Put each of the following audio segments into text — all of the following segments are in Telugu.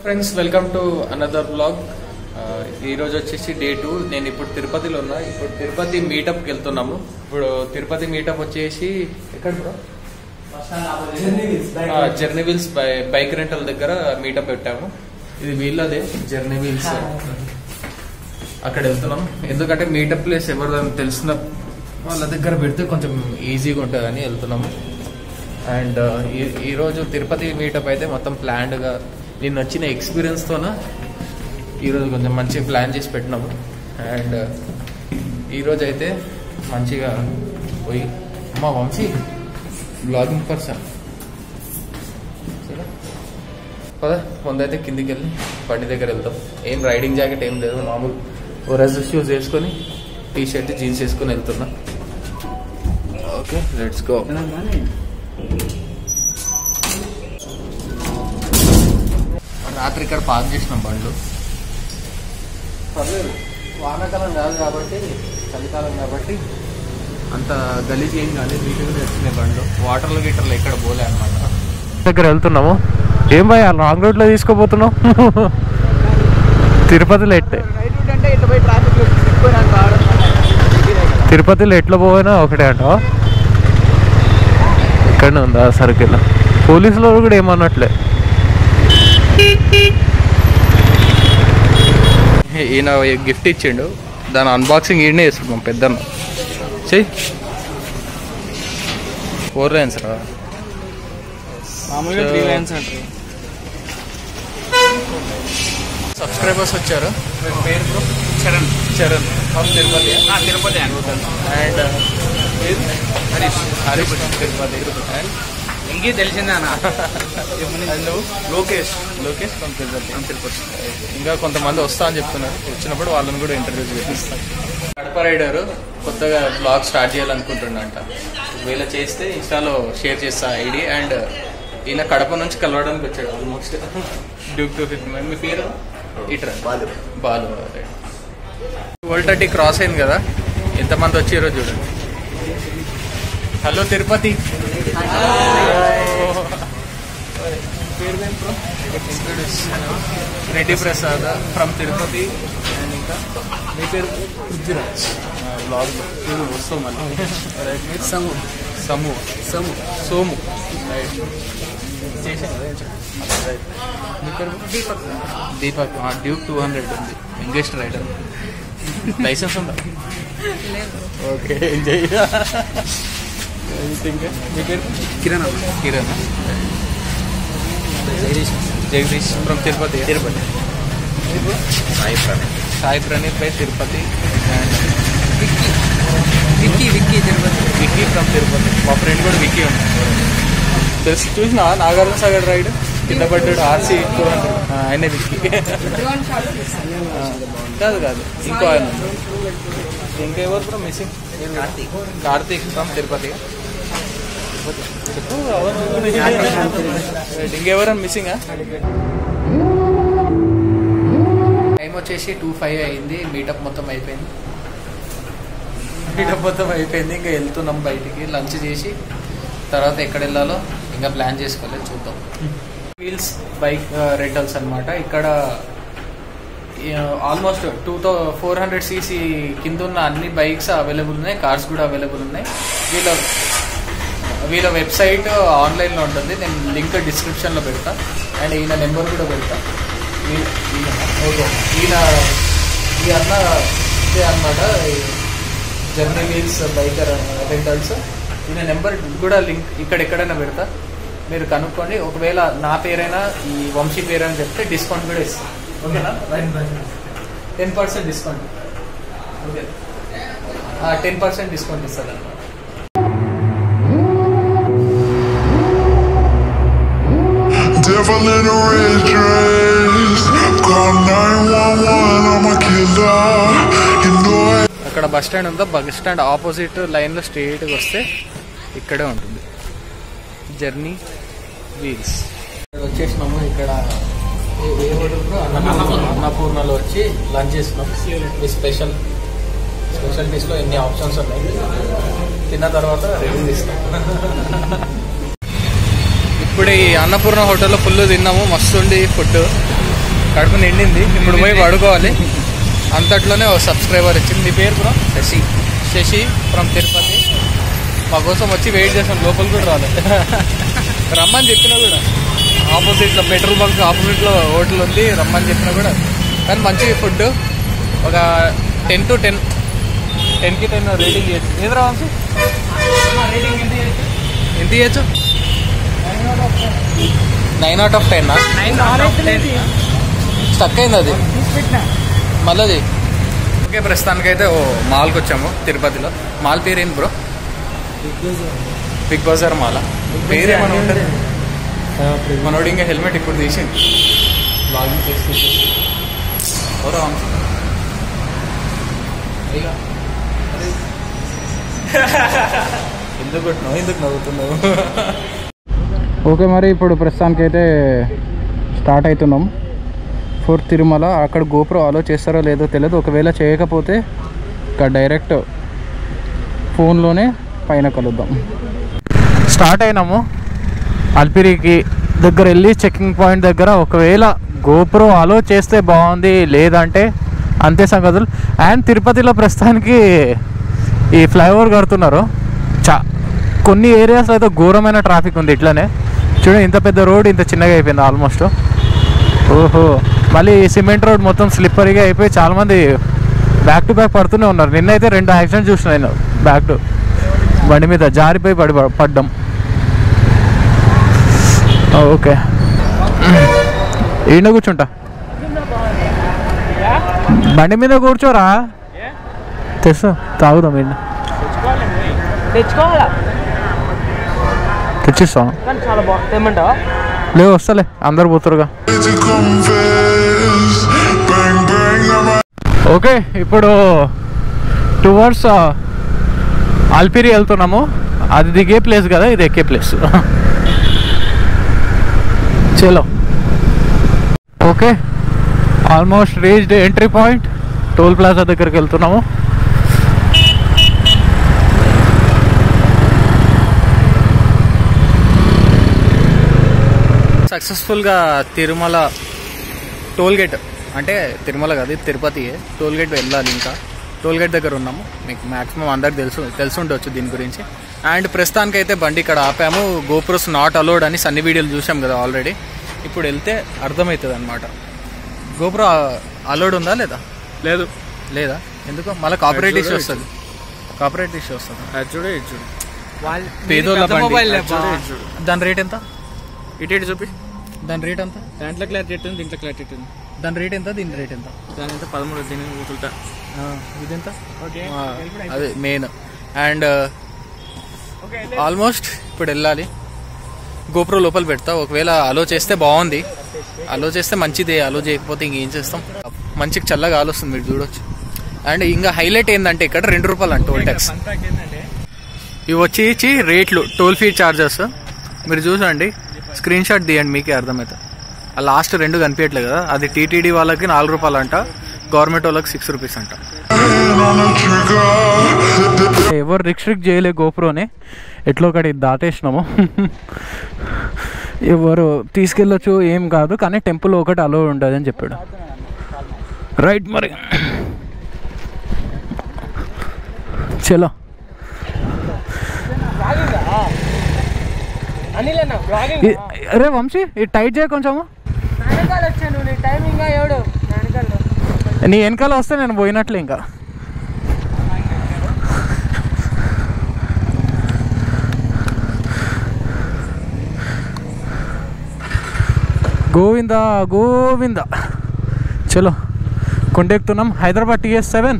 Friends welcome to another blog ఈ రోజు వచ్చేసి డే టూ నేను ఇప్పుడు తిరుపతిలో ఉన్నా ఇప్పుడు తిరుపతి మీటప్కి వెళ్తున్నాము ఇప్పుడు తిరుపతి మీటప్ వచ్చేసి ఎక్కడ bro journey wheels bike rental దగ్గర మీటప్ పెట్టాము ఇది వీళ్ళదే జర్నీ వీల్స్ అక్కడ వెళ్తున్నాం ఎందుకంటే మీటప్ ప్లేస్ ఎవరిదని తెలిసిన వాళ్ళ దగ్గర పెడితే కొంచెం ఈజీగా ఉంటుందని వెళ్తున్నాము అండ్ ఈ రోజు తిరుపతి మీటప్ అయితే మొత్తం ప్లాన్డ్గా నిన్న వచ్చిన ఎక్స్పీరియన్స్తోన ఈరోజు కొంచెం మంచిగా ప్లాన్ చేసి పెట్టినాము అండ్ ఈరోజు అయితే మంచిగా పోయి మా వంశీ బ్లాగింగ్ పర్సన్ పద ముందైతే కిందికి వెళ్ళి బండి దగ్గర వెళ్తాం ఏం రైడింగ్ జాకెట్ ఏం లేదు మామూలు ఒరస్ షూస్ వేసుకొని టీ షర్ట్ జీన్స్ వేసుకొని వెళ్తున్నా ఓకే లెట్స్ గో రాత్రి ఇక్కడ పార్క్ చేసినాం బండ్లు పర్లేదు వానాకాలం కాదు కాబట్టి చలికాలం కాబట్టి అంత గలీజ్ ఏం కాలేదు నీట్గా తెచ్చినాయి బండ్లు వాటర్లు గిటర్లు ఎక్కడ పోలే అనమాట దగ్గర వెళ్తున్నాము ఏం భయ లాంగ్ రూట్ లో తీసుకోపోతున్నావు తిరుపతిలో ఎట్టే తిరుపతిలో ఎట్లా పోయినా ఒకటే అంటావా ఇక్కడనే ఉందా సర్కిల్ పోలీసులు కూడా ఏమన్నట్లే ఈయన గిఫ్ట్ ఇచ్చిండు దాని అన్బాక్సింగ్ ఈయనే వేసుకున్నాం పెద్దన్న చెయ్యి ఫోర్ లైన్స్ రా మామూలుగా త్రీ లైన్స్ అంటారు సబ్స్క్రైబర్స్ వచ్చారు పేరు bro Charan Charan from Tirupati Tirupati and Harish Harish from Tirupati and ఇంకే తెలిసిందే అన్న అండ్ లోకేష్ లోకేష్ ఫ్రమ్ తిరుపతి తిరుపతి ఇంకా కొంతమంది వస్తా అని చెప్తున్నారు వచ్చినప్పుడు వాళ్ళని కూడా ఇంటర్వ్యూ చేపిస్తాం కడప రైడర్ కొత్తగా బ్లాగ్ స్టార్ట్ చేయాలనుకుంటుండంట ఒకవేళ చేస్తే ఇన్స్టాలో షేర్ చేస్తా ఐడి అండ్ ఈయన కడప నుంచి కలవడానికి వచ్చాడు ఆల్మోస్ట్ డ్యూక్ టూ ఫిఫ్టీ మీ పేరు ఇట్రా Balu Balu twelve thirty cross అయింది కదా ఎంతమంది వచ్చారో చూడండి hello Tirupati Reddy Prasad from Tirupati and ఇంకా మీ పేరు పృథ్వీరాజ్ బ్లాగ్ వస్తాం మళ్ళీ రైట్ మీరు సము సము సము సోము రైట్ మీ పేరు Deepak Deepak Duke two hundred ఉంది యంగెస్ట్ రైడర్ లైసెన్స్ ఉందా ఓకే ఎంజాయ్ ఇంకా మీ పేరు Kiran Kiran Jagadish from Tirupati Tirupati Sai Praneeth Sai Praneeth bye Tirupati and Vicky Vicky Tirupati Vicky from Tirupati మా ఫ్రెండ్ కూడా విక్కీ ఉంది తెలిసి చూసిన నాగార్జున సాగర్ రైడ్ కింద పడ్డాడు ఆర్సీ టూ హండ్రెడ్ ఆయనే విక్కీ ఆ, కాదు కాదు ఇంకో ఆయన ఇంకెవరు కూడా మిస్సింగ్ కార్తీక్ కార్తీక్ ఫ్రమ్ తిరుపతి చెప్పు ఎవరు ఇంకెవరైనా మిస్సింగ్ టైం వచ్చేసి టూ ఫైవ్ అయింది మీటప్ మొత్తం అయిపోయింది మీటప్ మొత్తం అయిపోయింది ఇంకా వెళ్తున్నాం బయటికి లంచ్ చేసి తర్వాత ఎక్కడ వెళ్ళాలో ఇంకా ప్లాన్ చేసుకోలేదు చూద్దాం వీల్స్ బైక్ రెంటల్స్ అన్నమాట ఇక్కడ almost two thou four hundred CC కింద ఉన్న అన్ని బైక్స్ అవైలబుల్ ఉన్నాయి కార్స్ కూడా అవైలబుల్ ఉన్నాయి వీళ్ళ వీళ్ళ వెబ్సైట్ ఆన్లైన్లో ఉంటుంది నేను లింక్ డిస్క్రిప్షన్లో పెడతా అండ్ ఈయన నెంబర్ కూడా పెడతా ఈ- ఈయన ఓకే ఈయన ఈ అన్న ఇదే అనమాట జర్నీ వీల్స్ బైకర్ రెంటల్స్ ఈయన నెంబర్ కూడా లింక్ ఇక్కడ ఎక్కడైనా పెడతా మీరు కనుక్కోండి ఒకవేళ నా పేరైనా ఈ వంశీ పేరు అని చెప్తే డిస్కౌంట్ కూడా ఇస్తాను ఓకేనా ten percent discount okay ten percent discount ఇస్తుంది అన్నమాట Devil in a red dress. Call 911, I'm a killer. You know I అక్కడ బస్ స్టాండ్ ఉందో బస్ స్టాండ్ ఆపోజిట్ లైన్లో స్ట్రేట్గా వస్తే ఇక్కడే ఉంటుంది జర్నీ వీల్స్ ఇక్కడ వచ్చేసినాము ఇక్కడ ఏ- ఏ హోటల్ బ్రో? అన్నపూర్ణ అన్నపూర్ణలో వచ్చి లంచ్ చేసినాం ఈ స్పెషల్ స్పెషాలిటీస్లో ఎన్ని ఆప్షన్స్ ఉన్నాయి తిన్న తర్వాత రివ్యూ ఇస్తాం ఇప్పుడు ఈ అన్నపూర్ణ హోటల్లో ఫుల్ తిన్నాము మస్తు ఉంది ఫుడ్ కడుపు నిండింది ఇప్పుడు పోయి పడుకోవాలి అంతట్లోనే ఒక సబ్స్క్రైబర్ వచ్చింది మీ పేరు బ్రో శశి శశి ఫ్రమ్ తిరుపతి మా కోసం వచ్చి వెయిట్ చేసాం లోపల కూడా రాలేదు రమ్మని చెప్పినా కూడా ఆపోజిట్లో పెట్రోల్ బంక్ ఆపోజిట్లో హోటల్ ఉంది రమ్మని చెప్పినా కూడా కానీ మంచి ఫుడ్ ఒక టెన్ టు టెన్ టెన్కి టెన్ రేటింగ్ ఇవ్వచ్చు ఏది రావచ్చు రేటింగ్ ఎంత ఇవ్వచ్చు ఎంత ఇవ్వచ్చు nine out of ten stuck అయింది అది మళ్ళీ ఓకే ప్రస్తుతానికైతే ఓ మాల్కి వచ్చాము తిరుపతిలో మాల్ పేరు ఏంటి బ్రో బిగ్ బజార్ మాల పేరు ఏమైనా ఉంటుంది మనోడు ఇంకా హెల్మెట్ ఇప్పుడు తీసింది లాగిన్ చేసి ఎవరో వంశీ. అయ్యో. అరే. ఎందుకు కొట్టినావు ఎందుకు నవ్వుతున్నావు ఓకే మరి ఇప్పుడు ప్రస్తుతానికి అయితే స్టార్ట్ అవుతున్నాం ఫోర్ తిరుమల అక్కడ గోప్రో అలో చేస్తారో లేదో తెలియదు ఒకవేళ చేయకపోతే ఇక డైరెక్ట్ ఫోన్లోనే పైన కలుద్దాం స్టార్ట్ అయినాము అల్పిరికి దగ్గర వెళ్ళి చెకింగ్ పాయింట్ దగ్గర ఒకవేళ గోప్రో అలో చేస్తే బాగుంది లేదంటే అంతే సంగతులు అండ్ తిరుపతిలో ప్రస్తుతానికి ఈ ఫ్లైఓవర్ కడుతున్నారు చా కొన్ని ఏరియాస్లో అయితే ఘోరమైన ట్రాఫిక్ ఉంది ఇట్లానే చూడండి ఇంత పెద్ద రోడ్ ఇంత చిన్నగా అయిపోయింది ఆల్మోస్ట్ ఓహో మళ్ళీ ఈ సిమెంట్ రోడ్ మొత్తం స్లిప్పరీగా అయిపోయి చాలామంది బ్యాక్ టు బ్యాక్ పడుతూనే ఉన్నారు నిన్నైతే రెండు యాక్సిడెంట్ చూసిన నేను బ్యాక్ టు బండి మీద జారిపోయి పడి పడ్డం ఓకే ఈయన కూర్చుంటా బండి మీద కూర్చోరా తెస్తా తాగుదాం ఈయన తెచ్చుకోవాలా తెచ్చిస్తాం కానీ చాలా బాగుంది తెమ్మంటావా లేవు వస్తలే అందరు పోతురుగా to confess. Bang, bang, I'm a okay ఇప్పుడు టువర్డ్స్ అల్పిరి వెళ్తున్నాము అది దిగే ప్లేస్ కదా ఇది ఎక్కే ప్లేస్ చలో okay almost reached entry point toll plaza దగ్గరికి వెళ్తున్నాము సక్సెస్ఫుల్గా తిరుమల టోల్ గేట్ అంటే తిరుమల కాదు ఇది తిరుపతి టోల్ గేట్ వెళ్ళాలి ఇంకా టోల్ గేట్ దగ్గర ఉన్నాము మీకు మాక్సిమం అందరికి తెలుసు తెలిసి ఉండొచ్చు దీని గురించి అండ్ ప్రస్తుతానికి అయితే బండి ఇక్కడ ఆపాము గోప్రోస్ నాట్ అలౌడ్ అని సన్ని వీడియోలు చూసాం కదా ఆల్రెడీ ఇప్పుడు వెళ్తే అర్థమవుతుంది అనమాట గోప్రో అలౌడ్ ఉందా లేదా లేదు లేదా ఎందుకు మళ్ళీ కాపరేట్ ఇష్యూ వస్తుంది కాపరేట్ ఇష్యూ వస్తుంది అది చూడు ఇది చూడు వాళ్ళు పేదోళ్ళ పెద్ద మొబైల్ బండి లేబ్బా. ఇది చూడు దాని రేట్ ఎంత ఇటు ఇటు చూపి దాని రేట్ ఎంత దాంట్లో క్లారిటీ ఉంది దీంట్లో క్లారిటీ ఉంది దాని రేట్ ఎంత దీని రేట్ ఎంత దాని ఎంత పదమూడు దీని ఊతులుతా ఇదెంత ఓకే ఆ, అదే మెయిన్ అండ్ ఆల్మోస్ట్ ఇప్పుడు వెళ్ళాలి గోప్రో లోపల పెడతా ఒకవేళ అలో చేస్తే బాగుంది అలో చేస్తే మంచిదే అలో చేయకపోతే ఇంకేం చేస్తాం మంచిగా చల్లగా ఆలోస్తుంది మీరు చూడొచ్చు అండ్ ఇంకా హైలైట్ ఏంటంటే ఇక్కడ రెండు రూపాయలు అంట టోల్ ట్యాక్స్ ఏంటంటే ఇవి వచ్చి ఇచ్చి రేట్లు టోల్ ఫీ చార్జెస్ మీరు చూసండి స్క్రీన్ షాట్ తీయండి మీకే అర్థమవుతుంది ఆ లాస్ట్ రెండు కనిపించట్లేదు కదా అది టీటీడీ వాళ్ళకి నాలుగు రూపాయలు అంట గవర్నమెంట్ వాళ్ళకి సిక్స్ రూపీస్ అంట hand on the trigger. ఎవరు రిస్ట్రిక్ట్ చేయలే గోప్రోని ఎట్లో ఒకటి దాటేసినాము ఎవరు తీసుకెళ్ళొచ్చు ఏం కాదు కానీ టెంపుల్ ఒకటి అలో ఉండదు అని చెప్పాడు రైట్ మరి చలో అనిలేనా బ్లాగింగ్ ఈ- అరే వంశీ ఇది టైట్ చేయ కొంచెము వెనకాల వచ్చాను నీ టైమింగ్ ఎవడు వెనకాల నీ వెనకాల వస్తే నేను పోయినట్లే ఇంకా గోవింద గోవింద చలో కొండెక్కుతున్నాం హైదరాబాద్ టీఎస్ సెవెన్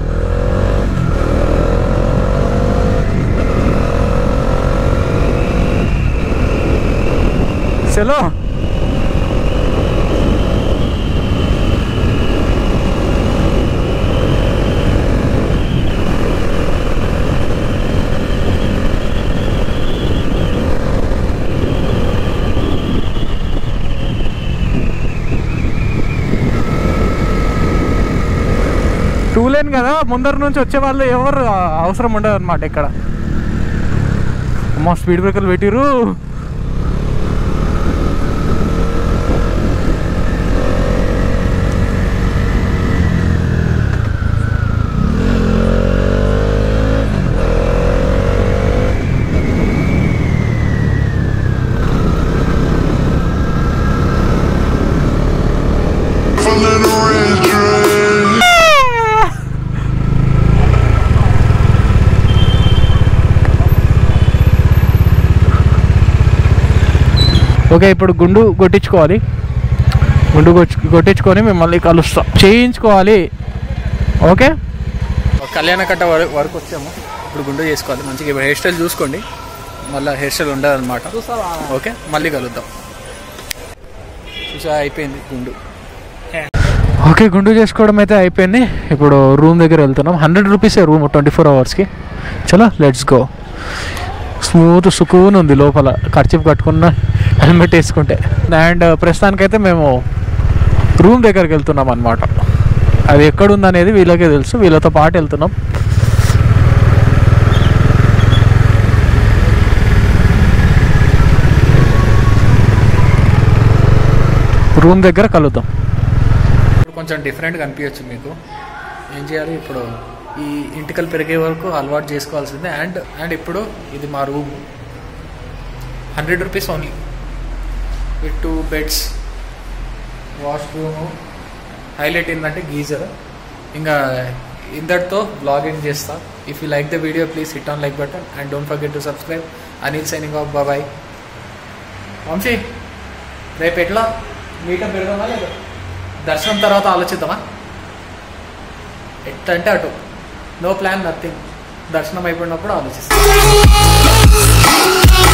చలో టూ లేన్ కదా ముందర నుంచి వచ్చే వాళ్ళు ఎవరు అవసరం ఉండదు అనమాట ఇక్కడ అమ్మ స్పీడ్ బ్రేకర్లు పెట్టిరు ఓకే ఇప్పుడు గుండు కొట్టించుకోవాలి గుండు కొట్టి- కొట్టించుకొని మేము మళ్ళీ కలుస్తాం చేయించుకోవాలి ఓకే కళ్యాణ కట్ట వర- వరకు వచ్చాము ఇప్పుడు గుండు చేసుకోవాలి మంచిగా ఇప్పుడు హెయిర్ స్టైల్ చూసుకోండి మళ్ళీ హెయిర్ స్టైల్ ఉండదు అనమాట ఓకే మళ్ళీ కలుద్దాం చూసా అయిపోయింది గుండు ఓకే గుండు చేసుకోవడం అయితే అయిపోయింది ఇప్పుడు రూమ్ దగ్గర వెళ్తున్నాం హండ్రెడ్ రూపీసే రూమ్ ట్వంటీ ఫోర్ అవర్స్కి చలో లెట్స్ గో స్మూత్ సుకూన్ ఉంది లోపల ఖర్చు కట్టుకున్న హెల్మెట్ వేసుకుంటే అండ్ ప్రస్తుతానికైతే మేము రూమ్ దగ్గరికి వెళ్తున్నాం అనమాట అది ఎక్కడుందనేది వీళ్ళకే తెలుసు వీళ్ళతో పాటు వెళ్తున్నాం రూమ్ దగ్గర కలుద్దాం ఇప్పుడు కొంచెం డిఫరెంట్గా అనిపించచ్చు మీకు ఏం చేయాలి ఇప్పుడు ఈ ఇంటికలు పెరిగే వరకు అలవాటు చేసుకోవాల్సిందే అండ్ అండ్ ఇప్పుడు ఇది మా room hundred rupees only with two beds washroom highlight ఏంటంటే గీజర్ ఇంకా ఇంతటితో బ్లాగ్ ఎండ్ చేస్తా if you like the video please hit on like button and don't forget to subscribe Anil signing off బాబాయ్ వంశీ రేపు ఎట్లా మీటప్ పెడదామా లేదా దర్శనం తర్వాత ఆలోచిద్దామా ఎట్లా అంటే అటు నో ప్లాన్ నథింగ్ దర్శనం అయిపోయినప్పుడు ఆలోచిస్తాం